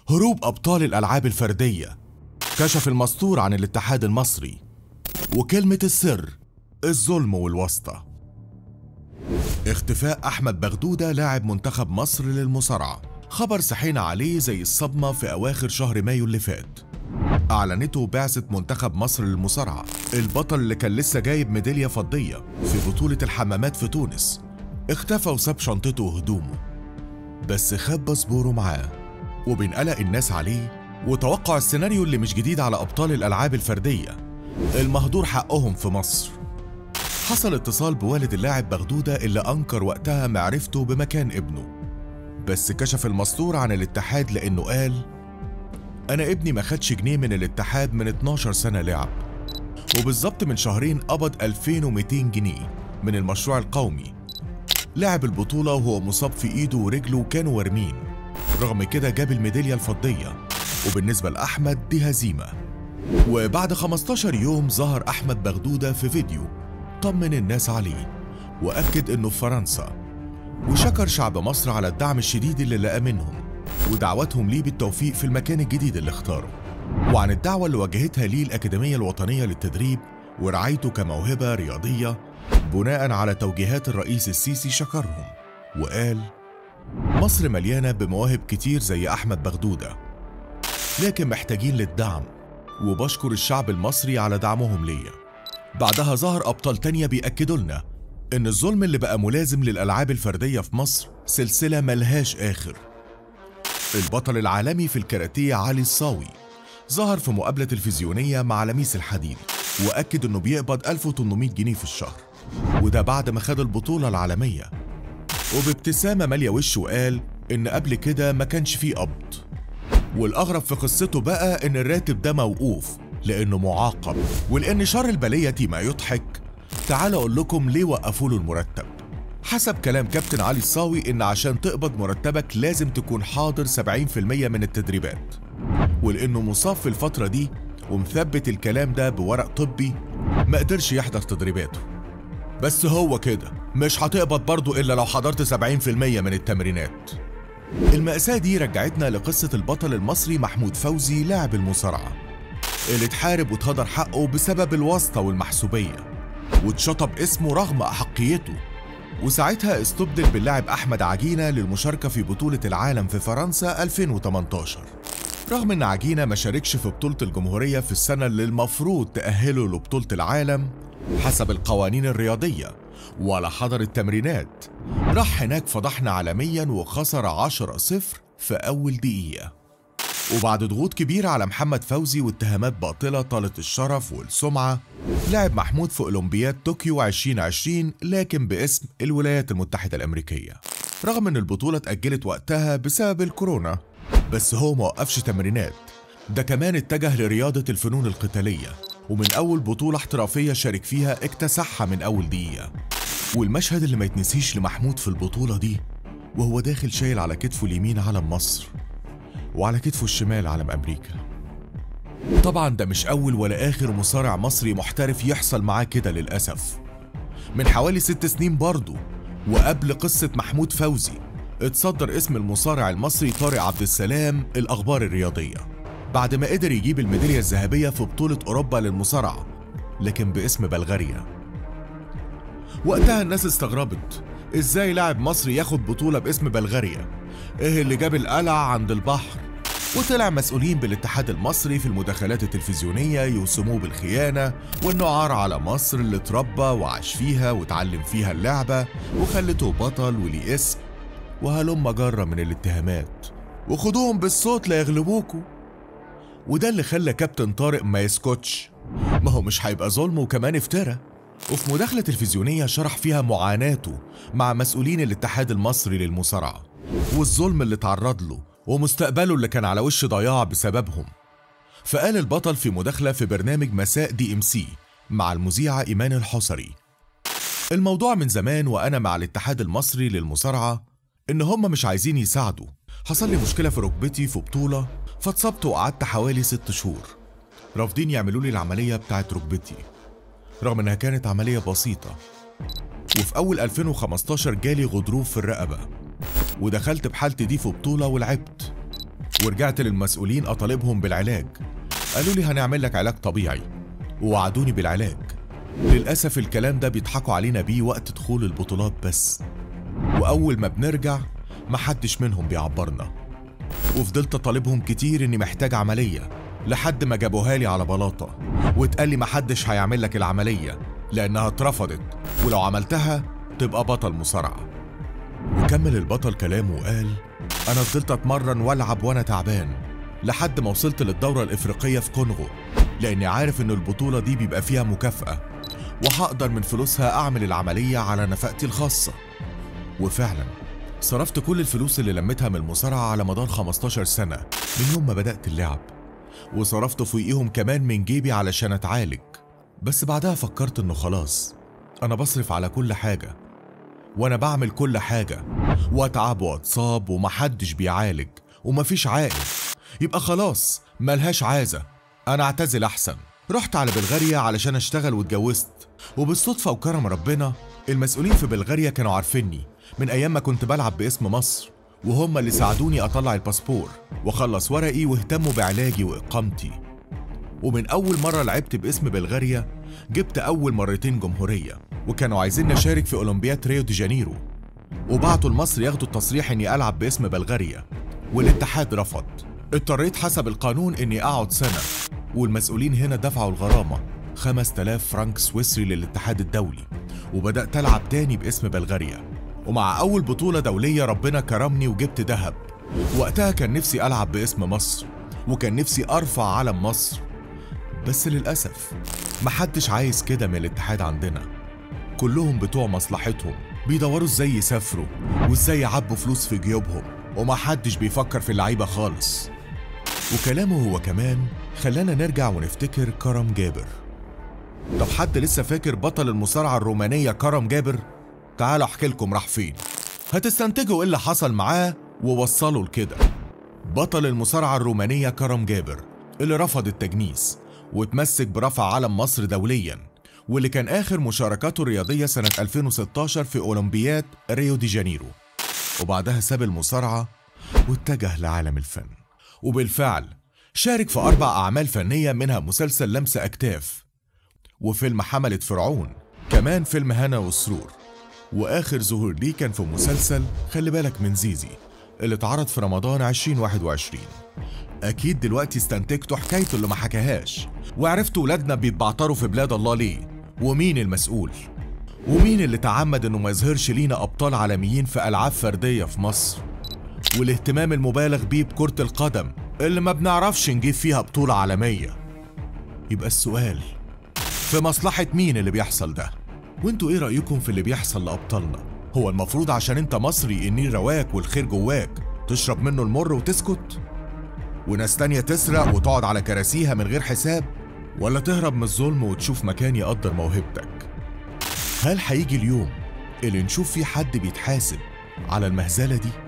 هروب أبطال الألعاب الفردية كشف المستور عن الاتحاد المصري وكلمة السر الظلم والواسطة اختفاء أحمد بغدودة لاعب منتخب مصر للمصارعة خبر صحينا عليه زي الصدمة في أواخر شهر مايو اللي فات أعلنته بعثة منتخب مصر للمصارعة البطل اللي كان لسه جايب ميدالية فضية في بطولة الحمامات في تونس اختفى وساب شنطته وهدومه بس خاب باسبوره معاه وبين قلق الناس عليه وتوقع السيناريو اللي مش جديد على أبطال الألعاب الفردية المهدور حقهم في مصر حصل اتصال بوالد اللاعب بغدودة اللي أنكر وقتها معرفته بمكان ابنه بس كشف المستور عن الاتحاد لأنه قال أنا ابني ما خدش جنيه من الاتحاد من 12 سنة لعب وبالظبط من شهرين قبض 2200 جنيه من المشروع القومي لعب البطولة وهو مصاب في إيده ورجله وكانوا وارمين رغم كده جاب الميدالية الفضية وبالنسبة لأحمد دي هزيمة وبعد 15 يوم ظهر أحمد بغدودة في فيديو طمن الناس عليه وأكد إنه في فرنسا وشكر شعب مصر على الدعم الشديد اللي لقى منهم ودعوتهم ليه بالتوفيق في المكان الجديد اللي اختاره وعن الدعوة اللي وجهتها ليه الأكاديمية الوطنية للتدريب ورعايته كموهبة رياضية بناء على توجيهات الرئيس السيسي شكرهم وقال مصر مليانة بمواهب كتير زي أحمد بغدودة لكن محتاجين للدعم وبشكر الشعب المصري على دعمهم ليا بعدها ظهر أبطال تانية بيأكدوا لنا إن الظلم اللي بقى ملازم للألعاب الفردية في مصر سلسلة ملهاش آخر البطل العالمي في الكاراتيه علي الصاوي ظهر في مقابلة تلفزيونية مع لميس الحديد وأكد إنه بيقبض 1800 جنيه في الشهر وده بعد ما خد البطولة العالمية وبابتسامة مالية وشه وقال إن قبل كده ما كانش فيه قبض والأغرب في قصته بقى إن الراتب ده موقوف لأنه معاقب ولأن شر البلية ما يضحك تعال أقول لكم ليه وقفوا له المرتب حسب كلام كابتن علي الصاوي إن عشان تقبض مرتبك لازم تكون حاضر 70% من التدريبات ولأنه مصاب في الفترة دي ومثبت الكلام ده بورق طبي ما قدرش يحضر تدريباته بس هو كده مش هتقبض برضه إلا لو حضرت 70% من التمرينات المأساة دي رجعتنا لقصة البطل المصري محمود فوزي لاعب المصارعة اللي اتحارب واتهدر حقه بسبب الواسطة والمحسوبية واتشطب اسمه رغم أحقيته وساعتها استبدل باللاعب أحمد عجينة للمشاركة في بطولة العالم في فرنسا 2018 رغم إن عجينة ما شاركش في بطولة الجمهورية في السنة اللي المفروض تأهله لبطولة العالم حسب القوانين الرياضية ولا حضر التمرينات راح هناك فضحنا عالميا وخسر 10 صفر في أول دقيقة وبعد ضغوط كبيرة على محمد فوزي واتهامات باطلة طالت الشرف والسمعة لعب محمود في أولمبياد طوكيو 2020 لكن باسم الولايات المتحدة الأمريكية رغم أن البطولة اتأجلت وقتها بسبب الكورونا بس هو موقفش تمرينات ده كمان اتجه لرياضة الفنون القتالية ومن أول بطولة احترافية شارك فيها اكتسحها من أول دقيقة والمشهد اللي ما يتنسيش لمحمود في البطولة دي وهو داخل شايل على كتفه اليمين علم مصر وعلى كتفه الشمال علم أمريكا طبعا ده مش أول ولا آخر مصارع مصري محترف يحصل معاه كده للأسف من حوالي ست سنين برضه وقبل قصة محمود فوزي اتصدر اسم المصارع المصري طارق عبد السلام الأخبار الرياضية بعد ما قدر يجيب الميدالية الذهبية في بطولة أوروبا للمصارعة لكن باسم بلغاريا وقتها الناس استغربت ازاي لاعب مصري ياخد بطولة باسم بلغاريا ايه اللي جاب القلع عند البحر وطلع مسؤولين بالاتحاد المصري في المداخلات التلفزيونية يوسموه بالخيانة وانه عار على مصر اللي اتربى وعاش فيها واتعلم فيها اللعبة وخلته بطل وليه اسم وهلم جرة من الاتهامات وخدوهم بالصوت ليغلبوكوا وده اللي خلى كابتن طارق ما يسكتش ما هو مش هيبقى ظلم وكمان افترى وفي مداخلة تلفزيونية شرح فيها معاناته مع مسؤولين الاتحاد المصري للمصارعة والظلم اللي تعرض له ومستقبله اللي كان على وش ضياع بسببهم فقال البطل في مداخلة في برنامج مساء دي ام سي مع المذيعة إيمان الحصري الموضوع من زمان وأنا مع الاتحاد المصري للمصارعة إن هم مش عايزين يساعدوا حصل لي مشكلة في ركبتي في بطولة فاتصبت وقعدت حوالي ست شهور رافضين يعملوا لي العملية بتاعت ركبتي رغم إنها كانت عملية بسيطة وفي أول 2015 جالي غضروف في الرقبة ودخلت بحالتي دي في بطولة ولعبت ورجعت للمسؤولين أطالبهم بالعلاج قالوا لي هنعمل لك علاج طبيعي ووعدوني بالعلاج للأسف الكلام ده بيضحكوا علينا بيه وقت دخول البطولات بس وأول ما بنرجع محدش منهم بيعبرنا وفضلت أطالبهم كتير إني محتاج عملية لحد ما جابوها لي على بلاطة واتقال لي محدش هيعمل لك العملية لأنها اترفضت ولو عملتها تبقى بطل مصارعة وكمل البطل كلامه وقال أنا فضلت أتمرن وألعب وأنا تعبان لحد ما وصلت للدورة الإفريقية في كونغو لأني عارف إن البطولة دي بيبقى فيها مكافأة وهقدر من فلوسها أعمل العملية على نفقتي الخاصة وفعلا صرفت كل الفلوس اللي لميتها من المصارعة على مدار 15 سنة من يوم ما بدأت اللعب وصرفت فوقيهم كمان من جيبي علشان أتعالج بس بعدها فكرت إنه خلاص أنا بصرف على كل حاجة وأنا بعمل كل حاجة وأتعب وأتصاب ومحدش بيعالج ومفيش عائد يبقى خلاص ملهاش عازة أنا أعتزل أحسن رحت على بلغاريا علشان أشتغل واتجوزت وبالصدفة وكرم ربنا المسؤولين في بلغاريا كانوا عارفيني من أيام ما كنت بلعب باسم مصر وهم اللي ساعدوني أطلع الباسبور وأخلص ورقي واهتموا بعلاجي وإقامتي ومن أول مرة لعبت باسم بلغاريا جبت أول مرتين جمهورية وكانوا عايزين أشارك في أولمبياد ريو دي جانيرو وبعتوا لمصر ياخدوا التصريح إني ألعب باسم بلغاريا والاتحاد رفض اضطريت حسب القانون إني أقعد سنة والمسؤولين هنا دفعوا الغرامة 5000 فرنك سويسري للاتحاد الدولي وبدأت ألعب تاني باسم بلغاريا ومع أول بطولة دولية ربنا كرمني وجبت دهب وقتها كان نفسي ألعب باسم مصر وكان نفسي أرفع علم مصر بس للأسف محدش عايز كده من الاتحاد عندنا كلهم بتوع مصلحتهم بيدوروا ازاي يسافروا وازاي يعبوا فلوس في جيوبهم ومحدش بيفكر في اللعيبة خالص وكلامه هو كمان خلانا نرجع ونفتكر كرم جابر طب حد لسه فاكر بطل المصارعة الرومانية كرم جابر؟ تعالوا احكي لكم راح فين هتستنتجوا ايه اللي حصل معاه ووصلوا لكده بطل المصارعة الرومانية كرم جابر اللي رفض التجنيس وتمسك برفع علم مصر دوليا واللي كان آخر مشاركاته الرياضية سنة 2016 في أولمبياد ريو دي جانيرو وبعدها ساب المصارعة واتجه لعالم الفن وبالفعل شارك في أربع أعمال فنية منها مسلسل لمس أكتاف وفيلم حملة فرعون كمان فيلم هنا والسرور وآخر ظهور ليه كان في مسلسل خلي بالك من زيزي اللي اتعرض في رمضان 2021 أكيد دلوقتي استنتجتوا حكايته اللي ما حكاهاش وعرفتوا ولادنا بيتبعتروا في بلاد الله ليه ومين المسؤول ومين اللي تعمد انه ما يظهرش لينا ابطال عالميين في العاب فرديه في مصر والاهتمام المبالغ بيه بكره القدم اللي ما بنعرفش نجيب فيها بطوله عالميه يبقى السؤال في مصلحه مين اللي بيحصل ده وانتوا ايه رايكم في اللي بيحصل لابطالنا هو المفروض عشان انت مصري النيل رواك والخير جواك تشرب منه المر وتسكت وناس تانية تسرق وتقعد على كراسيها من غير حساب ولا تهرب من الظلم وتشوف مكان يقدر موهبتك هل هيجي اليوم اللي نشوف فيه حد بيتحاسب على المهزلة دي؟